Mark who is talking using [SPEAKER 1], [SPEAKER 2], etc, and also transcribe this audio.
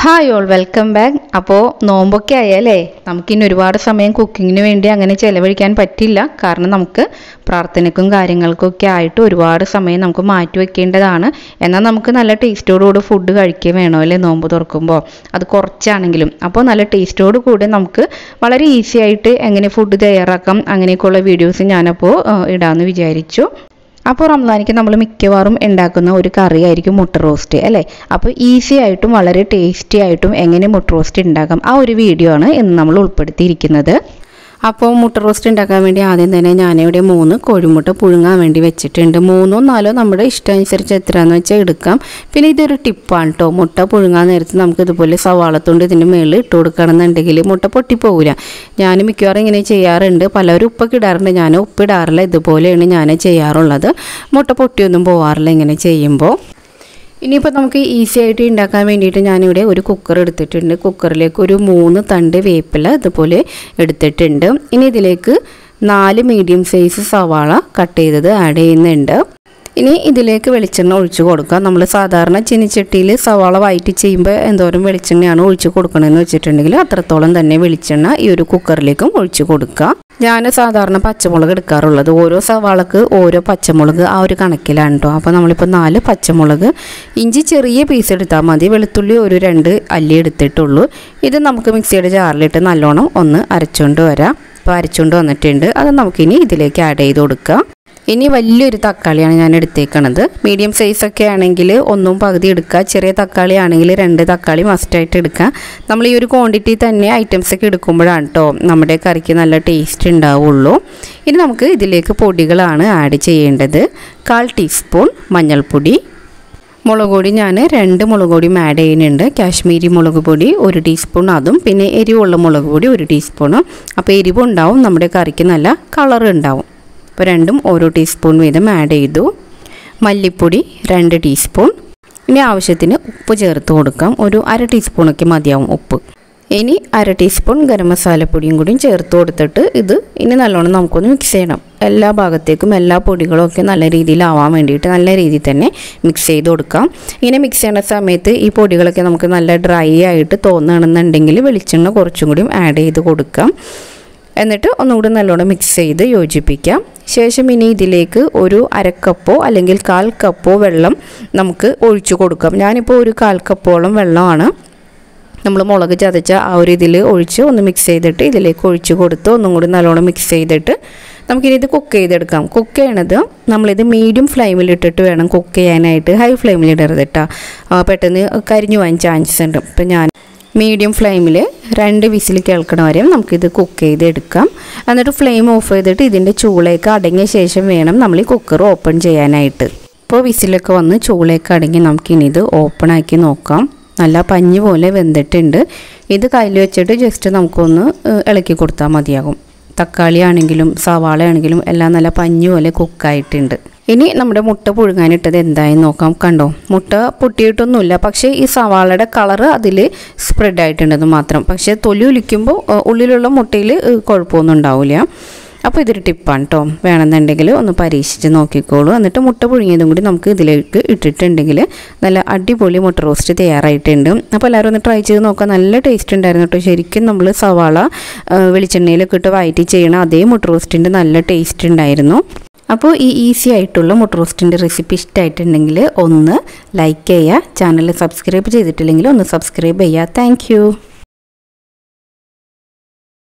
[SPEAKER 1] hi all welcome back അപ്പോൾ നോമ്പൊക്കെ ആയല്ലേ നമുക്കിനി ഒരുപാട് സമയം കുക്കിങ്ങിന് വേണ്ടി അങ്ങനെ ചിലവഴിക്കാൻ പറ്റില്ല കാരണം നമുക്ക് പ്രാർത്ഥനയ്ക്കും കാര്യങ്ങൾക്കും ഒക്കെ ആയിട്ട് ഒരുപാട് സമയം നമുക്ക് മാറ്റി വെക്കേണ്ടതാണ് എന്നാൽ നമുക്ക് നല്ല ടേസ്റ്റോടുകൂടി ഫുഡ് കഴിക്കുക വേണമല്ലേ നോമ്പ് തുറക്കുമ്പോൾ അത് കുറച്ചാണെങ്കിലും അപ്പോൾ നല്ല ടേസ്റ്റോട് കൂടി നമുക്ക് വളരെ ഈസി ആയിട്ട് എങ്ങനെ ഫുഡ് തയ്യാറാക്കാം അങ്ങനെയൊക്കെയുള്ള വീഡിയോസ് ഞാനപ്പോൾ ഏഹ്, ഇടാമെന്ന് വിചാരിച്ചു അപ്പോൾ റംസാനിക്ക് നമ്മൾ മിക്കവാറും ഉണ്ടാക്കുന്ന ഒരു കറിയായിരിക്കും മുട്ട റോസ്റ്റ് അല്ലേ അപ്പോൾ ഈസി ആയിട്ടും വളരെ ടേസ്റ്റി ആയിട്ടും എങ്ങനെ മുട്ട റോസ്റ്റ് ഉണ്ടാക്കാം ആ ഒരു വീഡിയോ ആണ് ഇന്ന് നമ്മൾ ഉൾപ്പെടുത്തിയിരിക്കുന്നത് അപ്പോൾ മുട്ട റോസ്റ്റ് ഉണ്ടാക്കാൻ വേണ്ടി ആദ്യം തന്നെ ഞാനിവിടെ മൂന്ന് കോഴിമുട്ട പുഴുങ്ങാൻ വേണ്ടി വെച്ചിട്ടുണ്ട് മൂന്നോ നാലോ നമ്മുടെ ഇഷ്ടമനുസരിച്ച് എത്രയാണെന്ന് വെച്ചാൽ എടുക്കാം പിന്നെ ഇതൊരു ടിപ്പാണ് കേട്ടോ മുട്ട പുഴുങ്ങാൻ നേരത്ത് നമുക്ക് ഇതുപോലെ സവാളത്തുണ്ട് ഇതിൻ്റെ മുകളിൽ ഇട്ട് കൊടുക്കണമെന്നുണ്ടെങ്കിൽ മുട്ട പൊട്ടിപ്പോകില്ല ഞാൻ മിക്കവാറും ഇങ്ങനെ ചെയ്യാറുണ്ട് പലരും ഉപ്പൊക്കെ ഇടാറുണ്ട് ഞാൻ ഉപ്പിടാറില്ല ഇതുപോലെയാണ് ഞാൻ ചെയ്യാറുള്ളത് മുട്ട പൊട്ടിയൊന്നും പോവാറില്ല ഇങ്ങനെ ചെയ്യുമ്പോൾ ഇനിയിപ്പോൾ നമുക്ക് ഈസി ആയിട്ട് ഉണ്ടാക്കാൻ വേണ്ടിയിട്ട് ഞാനിവിടെ ഒരു കുക്കർ എടുത്തിട്ടുണ്ട് കുക്കറിലേക്ക് ഒരു മൂന്ന് തണ്ട് വേപ്പില ഇതുപോലെ എടുത്തിട്ടുണ്ട് ഇനി ഇതിലേക്ക് നാല് മീഡിയം സൈസ് സവാള കട്ട് ചെയ്തത് ആഡ് ചെയ്യുന്നുണ്ട് ഇനി ഇതിലേക്ക് വെളിച്ചെണ്ണ ഒഴിച്ച് കൊടുക്കുക നമ്മൾ സാധാരണ ചീനിച്ചട്ടിയിൽ സവാള വയറ്റി ചെയ്യുമ്പോൾ എന്തോരം വെളിച്ചെണ്ണയാണ് ഒഴിച്ച് കൊടുക്കണമെന്ന് വെച്ചിട്ടുണ്ടെങ്കിൽ അത്രത്തോളം തന്നെ വെളിച്ചെണ്ണ ഈ ഒരു കുക്കറിലേക്കും ഒഴിച്ച് കൊടുക്കുക ഞാൻ സാധാരണ പച്ചമുളക് എടുക്കാറുള്ളത് ഓരോ സവാളക്ക് ഓരോ പച്ചമുളക് ആ ഒരു കണക്കിലാണ് കേട്ടോ അപ്പോൾ നമ്മളിപ്പോൾ നാല് പച്ചമുളക് ഇഞ്ചി ചെറിയ പീസ് എടുത്താൽ മതി വെളുത്തുള്ളി ഒരു രണ്ട് അല്ലി എടുത്തിട്ടുള്ളൂ ഇത് നമുക്ക് മിക്സിയുടെ ജാറിലിട്ട് നല്ലോണം ഒന്ന് അരച്ചുകൊണ്ട് വരാം അപ്പോൾ അരച്ചുകൊണ്ട് വന്നിട്ടുണ്ട് അത് നമുക്കിനി ഇതിലേക്ക് ആഡ് ചെയ്ത് കൊടുക്കാം ഇനി വലിയൊരു തക്കാളിയാണ് ഞാൻ എടുത്തേക്കണത് മീഡിയം സൈസ് ഒക്കെ ആണെങ്കിൽ ഒന്നും പകുതി എടുക്കുക ചെറിയ തക്കാളി ആണെങ്കിൽ രണ്ട് തക്കാളി മസ്റ്റായിട്ട് എടുക്കുക നമ്മൾ ഈ ഒരു ക്വാണ്ടിറ്റി തന്നെ ഐറ്റംസ് ഒക്കെ എടുക്കുമ്പോഴാണ് കേട്ടോ നമ്മുടെ കറിക്ക് നല്ല ടേസ്റ്റ് ഉണ്ടാവുള്ളൂ ഇനി നമുക്ക് ഇതിലേക്ക് പൊടികളാണ് ആഡ് ചെയ്യേണ്ടത് കാൽ ടീസ്പൂൺ മഞ്ഞൾപ്പൊടി മുളക് പൊടി ഞാൻ രണ്ട് മുളക് പൊടിയും ആഡ് ചെയ്യുന്നുണ്ട് കാശ്മീരി മുളക് പൊടി ഒരു ടീസ്പൂൺ അതും പിന്നെ എരിവുള്ള മുളക് പൊടി ഒരു ടീസ്പൂണും അപ്പോൾ എരിവുണ്ടാവും നമ്മുടെ കറിക്ക് നല്ല കളർ ഉണ്ടാവും അപ്പോൾ രണ്ടും ഓരോ ടീസ്പൂൺ വീതം ആഡ് ചെയ്തു മല്ലിപ്പൊടി രണ്ട് ടീസ്പൂൺ ഇനി ആവശ്യത്തിന് ഉപ്പ് ചേർത്ത് കൊടുക്കാം ഒരു അര ടീസ്പൂണൊക്കെ മതിയാവും ഉപ്പ് ഇനി അര ടീസ്പൂൺ ഗരം മസാലപ്പൊടിയും കൂടിയും ചേർത്ത് കൊടുത്തിട്ട് ഇത് ഇനി നല്ലോണം നമുക്കൊന്ന് മിക്സ് ചെയ്യണം എല്ലാ ഭാഗത്തേക്കും എല്ലാ പൊടികളും ഒക്കെ നല്ല രീതിയിലാവാൻ വേണ്ടിയിട്ട് നല്ല രീതിയിൽ തന്നെ മിക്സ് ചെയ്ത് കൊടുക്കാം ഇങ്ങനെ മിക്സ് ചെയ്യുന്ന സമയത്ത് ഈ പൊടികളൊക്കെ നമുക്ക് നല്ല ഡ്രൈ ആയിട്ട് തോന്നുകയാണെന്നുണ്ടെങ്കിൽ വെളിച്ചെണ്ണ കുറച്ചും കൂടിയും ആഡ് ചെയ്ത് കൊടുക്കാം എന്നിട്ട് ഒന്നുകൂടി നല്ലോണം മിക്സ് ചെയ്ത് യോജിപ്പിക്കാം ശേഷം ഇനി ഇതിലേക്ക് ഒരു അരക്കപ്പോ അല്ലെങ്കിൽ കാൽ കപ്പോ വെള്ളം നമുക്ക് ഒഴിച്ചു കൊടുക്കാം ഞാനിപ്പോൾ ഒരു കാൽ കപ്പോളം വെള്ളമാണ് നമ്മൾ മുളക് ചതച്ച ആ ഒരു ഇതിൽ ഒഴിച്ച് ഒന്ന് മിക്സ് ചെയ്തിട്ട് ഇതിലേക്ക് ഒഴിച്ച് കൊടുത്ത് ഒന്നും കൂടി നല്ലോണം മിക്സ് ചെയ്തിട്ട് നമുക്കിനി ഇത് കുക്ക് ചെയ്തെടുക്കാം കുക്ക് ചെയ്യണത് നമ്മളിത് മീഡിയം ഫ്ലെയിമിൽ ഇട്ടിട്ട് വേണം കുക്ക് ചെയ്യാനായിട്ട് ഹൈ ഫ്ലെയിമിൽ ഇടരുത് കേട്ടോ ആ, പെട്ടെന്ന് കരിഞ്ഞു പോകാൻ ചാൻസ് ഉണ്ട് ഇപ്പം ഞാൻ മീഡിയം ഫ്ലെയിമിൽ രണ്ട് വിസിൽ കേൾക്കണ വരെ നമുക്കിത് കുക്ക് ചെയ്തെടുക്കാം എന്നിട്ട് ഫ്ലെയിം ഓഫ് ചെയ്തിട്ട് ഇതിൻ്റെ ചൂളയൊക്കെ അടങ്ങിയ ശേഷം വേണം നമ്മൾ ഈ കുക്കർ ഓപ്പൺ ചെയ്യാനായിട്ട് ഇപ്പോൾ വിസിലൊക്കെ വന്ന് ചൂളയൊക്കെ അടങ്ങി നമുക്കിനി ഇത് ഓപ്പൺ ആക്കി നോക്കാം നല്ല പഞ്ഞ് പോലെ വെന്തിട്ടുണ്ട് ഇത് കയ്യിൽ വെച്ചിട്ട് ജസ്റ്റ് നമുക്കൊന്ന് ഏഹ്, ഇളക്കി കൊടുത്താൽ മതിയാകും തക്കാളി ആണെങ്കിലും സവാള ആണെങ്കിലും എല്ലാം നല്ല പഞ്ഞ് പോലെ കുക്കായിട്ടുണ്ട് ഇനി നമ്മുടെ മുട്ട പുഴുങ്ങാനിട്ടത് എന്തായി നോക്കാം കണ്ടോ മുട്ട പൊട്ടിയിട്ടൊന്നുമില്ല പക്ഷേ ഈ സവാളയുടെ കളറ് അതിൽ സ്പ്രെഡ് ആയിട്ടുണ്ടെന്ന് മാത്രം പക്ഷേ തൊലി ഒലിക്കുമ്പോൾ ഏഹ്, ഉള്ളിലുള്ള മുട്ടയിൽ ഏഹ്, കുഴപ്പമൊന്നും ഉണ്ടാവില്ല അപ്പോൾ ഇതൊരു ടിപ്പാണ് കേട്ടോ വേണമെന്നുണ്ടെങ്കിൽ ഒന്ന് പരീക്ഷിച്ച് നോക്കിക്കോളൂ എന്നിട്ട് മുട്ട പുഴുങ്ങിയതും കൂടി നമുക്ക് ഇതിലേക്ക് ഇട്ടിട്ടുണ്ടെങ്കിൽ നല്ല അടിപൊളി മുട്ട റോസ്റ്റ് തയ്യാറായിട്ടുണ്ട് അപ്പോൾ എല്ലാവരും ഒന്ന് ട്രൈ ചെയ്ത് നോക്കാം നല്ല ടേസ്റ്റ് ഉണ്ടായിരുന്നു കേട്ടോ ശരിക്കും നമ്മൾ സവാള ആ, വെളിച്ചെണ്ണയിലൊക്കെ ഇട്ട് വയറ്റി ചെയ്യണ അതേ മുട്ട റോസ്റ്റിൻ്റെ നല്ല ടേസ്റ്റ് ഉണ്ടായിരുന്നു അപ്പോൾ ഈ ഈസി ആയിട്ടുള്ള മുട്ട റോസ്റ്റിൻ്റെ റെസിപ്പി ഇഷ്ടമായിട്ടുണ്ടെങ്കിൽ ഒന്ന് ലൈക്ക് ചെയ്യുക ചാനൽ സബ്സ്ക്രൈബ് ചെയ്തിട്ടില്ലെങ്കിൽ ഒന്ന് സബ്സ്ക്രൈബ് ചെയ്യുക താങ്ക്